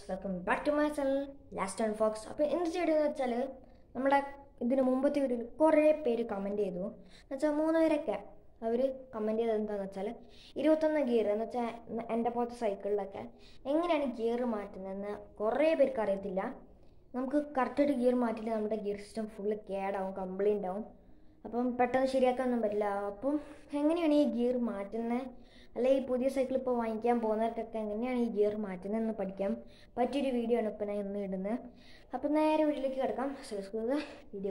welcome back to my channel last and folks അപ്പോൾ എന്ത് ചെയ്തെന്ന് വെച്ചാൽ നമ്മുടെ ഇതിന് മുമ്പത്തെ വീഡിയോയിൽ കുറേ പേര് കമൻറ്റ് ചെയ്തു എന്ന് വെച്ചാൽ മൂന്ന് പേരൊക്കെ അവർ കമൻറ്റ് ചെയ്തത് എന്താണെന്ന് വെച്ചാൽ ഇരുപത്തൊന്ന് ഗിയർ എന്ന് വെച്ചാൽ എൻ്റെ പോലത്തെ സൈക്കിളിലൊക്കെ എങ്ങനെയാണ് ഗിയർ മാറ്റുന്നതെന്ന് കുറേ പേർക്ക് അറിയത്തില്ല നമുക്ക് കറക്റ്റായിട്ട് ഗിയർ മാറ്റില്ല നമ്മുടെ ഗിയർ സിസ്റ്റം ഫുള്ള് കേടാവും കംപ്ലൈൻ്റ് ആവും അപ്പം പെട്ടെന്ന് ശരിയാക്കാനൊന്നും പറ്റില്ല അപ്പം എങ്ങനെയാണ് ഈ ഗിയർ മാറ്റുന്നത് അല്ലെ ഈ പുതിയ സൈക്കിൾ ഇപ്പോൾ വാങ്ങിക്കാൻ പോകുന്നവർക്കൊക്കെ എങ്ങനെയാണ് ഈ ഗിയർ മാറ്റുന്നതെന്ന് പഠിക്കാൻ പറ്റിയൊരു വീഡിയോ ആണ് ഇപ്പോൾ ഞാൻ ഇന്ന് ഇടുന്നത് അപ്പം നേരെ വീട്ടിലേക്ക് കിടക്കാം വീഡിയോ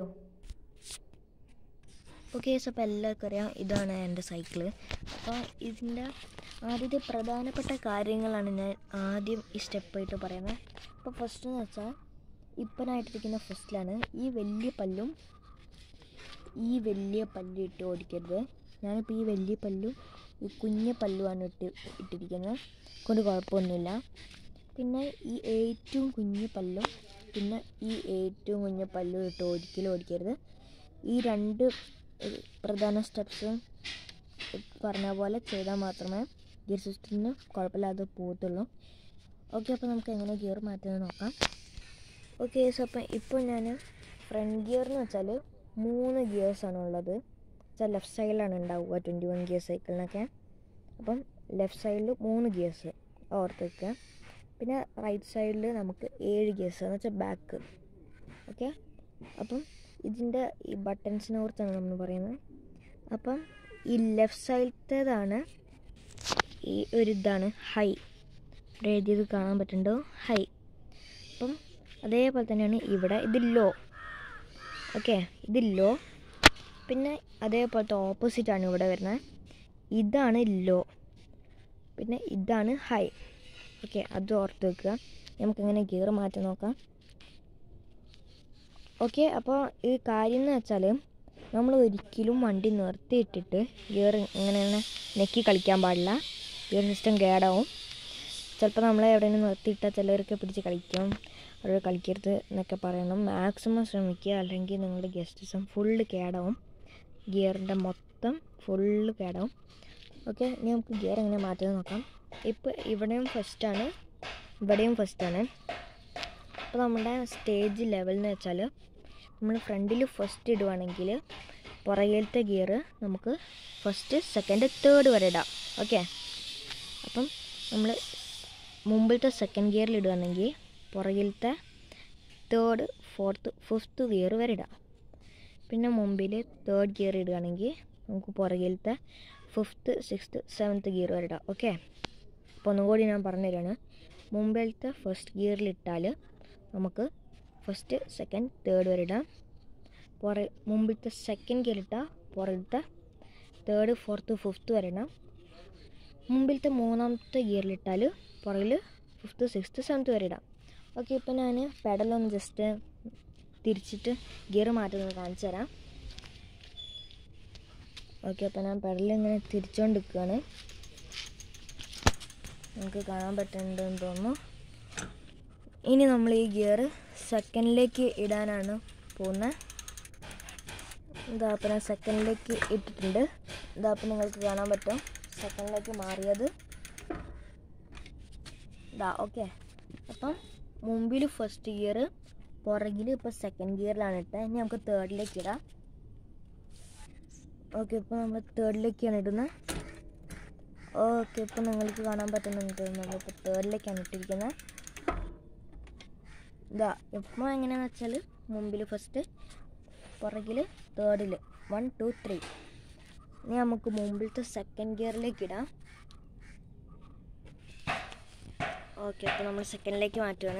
ഓക്കെ സോ അപ്പോൾ എല്ലാവർക്കും അറിയാം ഇതാണ് എൻ്റെ സൈക്കിള് അപ്പോൾ ഇതിൻ്റെ ആദ്യത്തെ പ്രധാനപ്പെട്ട കാര്യങ്ങളാണ് ഞാൻ ആദ്യം ഈ സ്റ്റെപ്പായിട്ട് പറയുന്നത് അപ്പോൾ ഫസ്റ്റ് എന്ന് വെച്ചാൽ ഇപ്പനായിട്ടിരിക്കുന്ന ഫസ്റ്റിലാണ് ഈ വലിയ പല്ലും ഈ വലിയ പല്ല് ഇട്ട് ഓടിക്കരുത് ഞാനിപ്പോൾ ഈ വലിയ പല്ലും ഈ കുഞ്ഞ പല്ലുമാണ് ഇട്ട് ഇട്ടിരിക്കുന്നത് കൊണ്ട് കുഴപ്പമൊന്നുമില്ല പിന്നെ ഈ ഏറ്റവും കുഞ്ഞു പല്ലും പിന്നെ ഈ ഏറ്റവും കുഞ്ഞ പല്ലും ഇട്ട് ഒരിക്കലും ഓടിക്കരുത് ഈ രണ്ട് ഏഹ്, പ്രധാന സ്റ്റെപ്സ് പറഞ്ഞ പോലെ ചെയ്താൽ മാത്രമേ ഗിയർ സിസ്റ്റത്തിന് കുഴപ്പമില്ലാതെ പോകത്തുള്ളൂ ഓക്കെ അപ്പോൾ നമുക്ക് എങ്ങനെ ഗിയർ മാറ്റുന്നത് നോക്കാം ഓക്കെ സോ അപ്പം ഇപ്പോൾ ഞാൻ ഫ്രണ്ട് ഗിയർ എന്ന് വെച്ചാൽ മൂന്ന് ഗിയേഴ്സാണ് ഉള്ളത് വെച്ചാൽ ലെഫ്റ്റ് സൈഡിലാണ് ഉണ്ടാവുക ട്വൻറ്റി വൺ ഗിയർ സൈക്കിളിനൊക്കെ അപ്പം ലെഫ്റ്റ് സൈഡിൽ മൂന്ന് ഗിയേഴ്സ് ഓർത്ത് വെക്കുക പിന്നെ റൈറ്റ് സൈഡിൽ നമുക്ക് ഏഴ് ഗിയേഴ്സ് എന്ന് വെച്ചാൽ ബാക്ക് ഓക്കെ അപ്പം ഇതിൻ്റെ ഈ ബട്ടൺസിനെ കുറിച്ചാണ് നമ്മൾ പറയുന്നത് അപ്പം ഈ ലെഫ്റ്റ് സൈഡിലത്തേതാണ് ഈ ഒരു ഇതാണ് ഹൈ ഇവിടെ എഴുതിയത് കാണാൻ പറ്റുന്നുണ്ടോ ഹൈ അപ്പം അതേപോലെ തന്നെയാണ് ഇവിടെ ഇത് ലോ ഓക്കെ ഇത് ലോ പിന്നെ അതേപോലത്തെ ഓപ്പോസിറ്റ് ആണ് ഇവിടെ വരുന്നത് ഇതാണ് ലോ പിന്നെ ഇതാണ് ഹൈ ഓക്കെ അത് ഓർത്ത് വെക്കുക നമുക്കിങ്ങനെ ഗിയർ മാറ്റി നോക്കാം ഓക്കെ അപ്പോൾ ഈ കാര്യം എന്ന് വെച്ചാൽ നമ്മൾ ഒരിക്കലും വണ്ടി നിർത്തിയിട്ടിട്ട് ഗിയർ ഇങ്ങനെ ഇങ്ങനെ നെക്കി കളിക്കാൻ പാടില്ല ഗിയർ സിസ്റ്റം കേടാവും ചിലപ്പോൾ നമ്മളെ എവിടെയെങ്കിലും നിർത്തിയിട്ടാൽ ചിലരൊക്കെ പിടിച്ച് കളിക്കും അവർ കളിക്കരുത് എന്നൊക്കെ പറയണം മാക്സിമം ശ്രമിക്കുക അല്ലെങ്കിൽ നിങ്ങളുടെ ഗിയർ സിസ്റ്റം ഫുള്ള് കേടാവും ഗിയറിൻ്റെ മൊത്തം ഫുള്ള് കേടാവും ഓക്കെ ഇനി നമുക്ക് ഗിയർ എങ്ങനെ മാറ്റുന്നത് നോക്കാം ഇപ്പോൾ ഇവിടെയും ഫസ്റ്റാണ് ഇവിടെയും ഫസ്റ്റാണ് അപ്പോൾ നമ്മുടെ സ്റ്റേജ് ലെവൽ എന്ന് വെച്ചാൽ നമ്മൾ ഫ്രണ്ടിൽ ഫസ്റ്റ് ഇടുവാണെങ്കിൽ പുറകിലത്തെ ഗിയർ നമുക്ക് ഫസ്റ്റ് സെക്കൻഡ് തേർഡ് വരെ ഇടാം ഓക്കെ അപ്പം നമ്മൾ മുമ്പിലത്തെ സെക്കൻഡ് ഗിയറിൽ ഇടുകയാണെങ്കിൽ പുറകിലത്തെ തേർഡ് ഫോർത്ത് ഫിഫ്ത്ത് ഗിയർ വരെ ഇടാം പിന്നെ മുമ്പിൽ തേർഡ് ഗിയർ ഇടുകയാണെങ്കിൽ നമുക്ക് പുറകിലത്തെ ഫിഫ്ത്ത് സിക്സ്ത്ത് സെവൻത്ത് ഗിയർ വരെ ഇടാം ഓക്കെ അപ്പോൾ ഒന്നുകൂടി ഞാൻ പറഞ്ഞു തരാണ് മുമ്പിലത്തെ ഫസ്റ്റ് ഗിയറിൽ ഇട്ടാൽ നമുക്ക് ഫസ്റ്റ് സെക്കൻഡ് തേർഡ് വരെ ഇടാം പുറ മുമ്പിലത്തെ സെക്കൻഡ് ഗിയർ ഇട്ടാൽ പുറകിലത്തെ തേർഡ് ഫോർത്ത് ഫിഫ്ത്ത് വരെ ഇടാം മുമ്പിലത്തെ മൂന്നാമത്തെ ഗിയറിലിട്ടാൽ പുറകിൽ ഫിഫ്ത്ത് സിക്സ്ത്ത് സെവൻത്ത് വരെ ഇടാം ഓക്കെ ഇപ്പോൾ ഞാൻ പെഡലൊന്ന് ജസ്റ്റ് തിരിച്ചിട്ട് ഗിയർ മാറ്റുന്നത് കാണിച്ചു തരാം ഓക്കെ അപ്പോൾ ഞാൻ പെഡൽ ഇങ്ങനെ തിരിച്ചുകൊണ്ട് നിൽക്കുകയാണ് നിങ്ങൾക്ക് കാണാൻ പറ്റുന്നുണ്ടെന്ന് തോന്നുന്നു ഇനി നമ്മൾ ഈ ഗിയർ സെക്കൻഡിലേക്ക് ഇടാനാണ് പോകുന്നത് ഇതാ അപ്പോൾ ഞാൻ സെക്കൻഡിലേക്ക് ഇട്ടിട്ടുണ്ട് ഇതാ അപ്പോൾ നിങ്ങൾക്ക് കാണാൻ പറ്റും സെക്കൻഡിലേക്ക് മാറിയത് ഇതാ ഓക്കെ അപ്പം മുമ്പിൽ ഫസ്റ്റ് ഗിയർ പുറകിൽ ഇപ്പോൾ സെക്കൻഡ് ഗിയറിലാണ് ഇട്ടത് ഇനി നമുക്ക് തേർഡിലേക്ക് ഇടാം ഓക്കെ ഇപ്പോൾ നമ്മൾ തേർഡിലേക്കാണ് ഇടുന്നത് ഓക്കെ ഇപ്പോൾ നിങ്ങൾക്ക് കാണാൻ പറ്റുന്നുണ്ട് നമ്മളിപ്പോൾ തേർഡിലേക്കാണ് ഇട്ടിരിക്കുന്നത് ഇതാ ഇപ്പോൾ എങ്ങനെയാണെന്ന് വെച്ചാൽ മുമ്പിൽ ഫസ്റ്റ് പുറകിൽ തേർഡിൽ വൺ ടു ത്രീ ഇനി നമുക്ക് മുമ്പിലത്തെ സെക്കൻഡ് ഗിയറിലേക്ക് ഇടാം ഓക്കെ അപ്പോൾ നമ്മൾ സെക്കൻഡിലേക്ക് മാറ്റുകയാണ്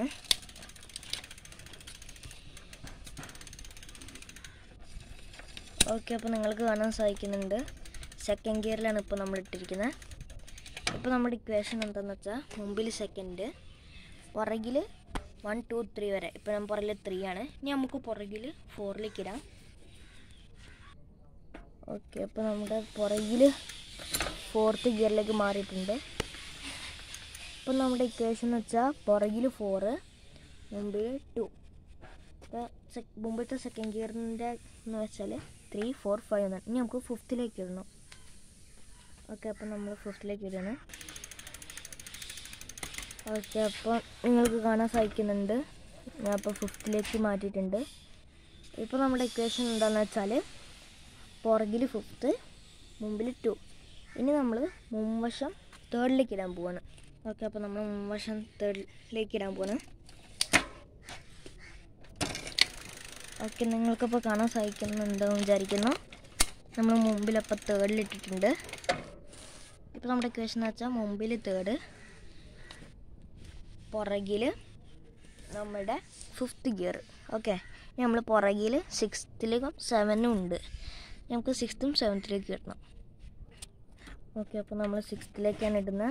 ഓക്കെ അപ്പോൾ നിങ്ങൾക്ക് കാണാൻ സാധിക്കുന്നുണ്ട് സെക്കൻഡ് ഗിയറിലാണ് ഇപ്പോൾ നമ്മൾ ഇട്ടിരിക്കുന്നത് ഇപ്പോൾ നമ്മുടെ ഇക്വേഷൻ എന്താണെന്ന് വെച്ചാൽ മുമ്പിൽ സെക്കൻഡ് പുറകിൽ വൺ ടു ത്രീ വരെ ഇപ്പോൾ ഞാൻ പുറകിൽ ത്രീ ആണ് ഇനി നമുക്ക് പുറകിൽ ഫോറിലേക്ക് ഇടാം ഓക്കെ അപ്പോൾ നമ്മുടെ പുറകിൽ ഫോർത്ത് ഗിയറിലേക്ക് മാറിയിട്ടുണ്ട് ഇപ്പം നമ്മുടെ ഇക്വേഷൻ എന്ന് വെച്ചാൽ പുറകിൽ ഫോറ് മുമ്പിൽ ടു ഇപ്പോൾ മുമ്പത്തെ സെക്കൻഡ് ഗിയറിൻ്റെ എന്ന് വെച്ചാൽ ത്രീ ഫോർ ഫൈവ് എന്നാണ് ഇനി നമുക്ക് ഫിഫ്ത്തിലേക്ക് ഇടണം ഓക്കെ അപ്പം നമ്മൾ ഫിഫ്ത്തിലേക്ക് ഇടണം ഓക്കെ അപ്പോൾ നിങ്ങൾക്ക് കാണാൻ സാധിക്കുന്നുണ്ട് ഞാൻ അപ്പോൾ ഫിഫ്ത്തിലേക്ക് മാറ്റിയിട്ടുണ്ട് ഇപ്പോൾ നമ്മുടെ ഇക്വേഷൻ എന്താണെന്ന് വെച്ചാൽ പുറകിൽ ഫിഫ്ത്ത് മുമ്പിൽ ടു ഇനി നമ്മൾ മുൻവശം തേർഡിലേക്ക് ഇടാൻ പോവാണ് ഓക്കെ അപ്പോൾ നമ്മൾ മുൻവശം തേർഡിലേക്ക് ഇടാൻ പോവാണ് ഓക്കെ നിങ്ങൾക്കപ്പോൾ കാണാൻ സാധിക്കുന്നുണ്ടെന്ന് വിചാരിക്കുന്നു നമ്മൾ മുമ്പിലപ്പോൾ തേർഡിലിട്ടിട്ടുണ്ട് ഇപ്പോൾ നമ്മുടെ ഇക്വേഷൻ എന്ന് വെച്ചാൽ മുമ്പിൽ തേർഡ് പുറകിൽ നമ്മുടെ ഫിഫ്ത്ത് ഗിയർ ഓക്കെ നമ്മൾ പുറകിൽ സിക്സ്ത്തിലേക്കും സെവനും ഉണ്ട് നമുക്ക് സിക്സ്ത്തും സെവൻത്തിലേക്ക് കിട്ടണം ഓക്കെ അപ്പോൾ നമ്മൾ സിക്സ്ത്തിലേക്കാണ് ഇടുന്നത്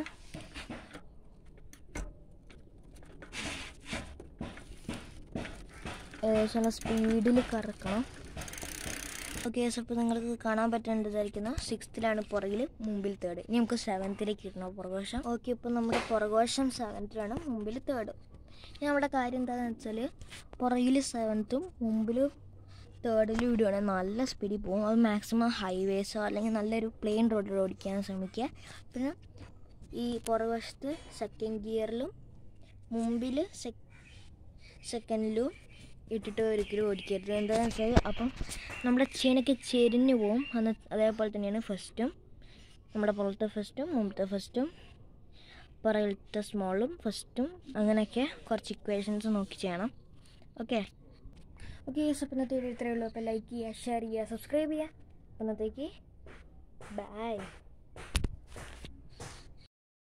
ഏകദേശം സ്പീഡിൽ കറക്കണം ഓക്കെ യെസ് അപ്പോൾ നിങ്ങൾക്ക് കാണാൻ പറ്റുന്നുണ്ട് വിചാരിക്കുന്ന സിക്സ്ത്തിലാണ് പുറകിൽ മുമ്പിൽ തേർഡ് ഇനി നമുക്ക് സെവൻത്തിലേക്ക് കിട്ടണം പുറകുവശം ഓക്കെ ഇപ്പോൾ നമ്മുടെ പുറകുവശം സെവൻത്തിലാണ് മുമ്പിൽ തേർഡ് ഇനി നമ്മുടെ കാര്യം എന്താണെന്ന് വെച്ചാൽ പുറകിൽ സെവൻത്തും മുമ്പിൽ തേർഡിലും ഇടുകയാണെങ്കിൽ നല്ല സ്പീഡിൽ പോകും അത് മാക്സിമം ഹൈവേസോ അല്ലെങ്കിൽ നല്ലൊരു പ്ലെയിൻ റോഡിൽ ഓടിക്കാൻ ശ്രമിക്കുക പിന്നെ ഈ പുറകുവശത്ത് സെക്കൻഡ് ഗിയറിലും മുമ്പിൽ സെക്കൻഡിലും ഇട്ടിട്ട് ഒരിക്കലും ഓടിക്കരുത് എന്താണെന്ന് വെച്ചാൽ അപ്പം നമ്മുടെ ചെയിനൊക്കെ ചെരിഞ്ഞു പോവും അന്ന് അതേപോലെ തന്നെയാണ് ഫസ്റ്റും നമ്മുടെ പുറത്തെ ഫസ്റ്റും മുമ്പത്തെ ഫസ്റ്റും പുറകിലത്തെ സ്മോളും ഫസ്റ്റും അങ്ങനെയൊക്കെ കുറച്ച് ഇക്വേഷൻസ് നോക്കി ചെയ്യണം ഓക്കെ ഓക്കെ അപ്പോൾ ഇന്നത്തെ വീഡിയോ ഇത്രയേ ഉള്ളൂ അപ്പോൾ ലൈക്ക് ചെയ്യുക ഷെയർ ചെയ്യുക സബ്സ്ക്രൈബ് ചെയ്യുക അപ്പോൾ ഇന്നത്തേക്ക് ബൈ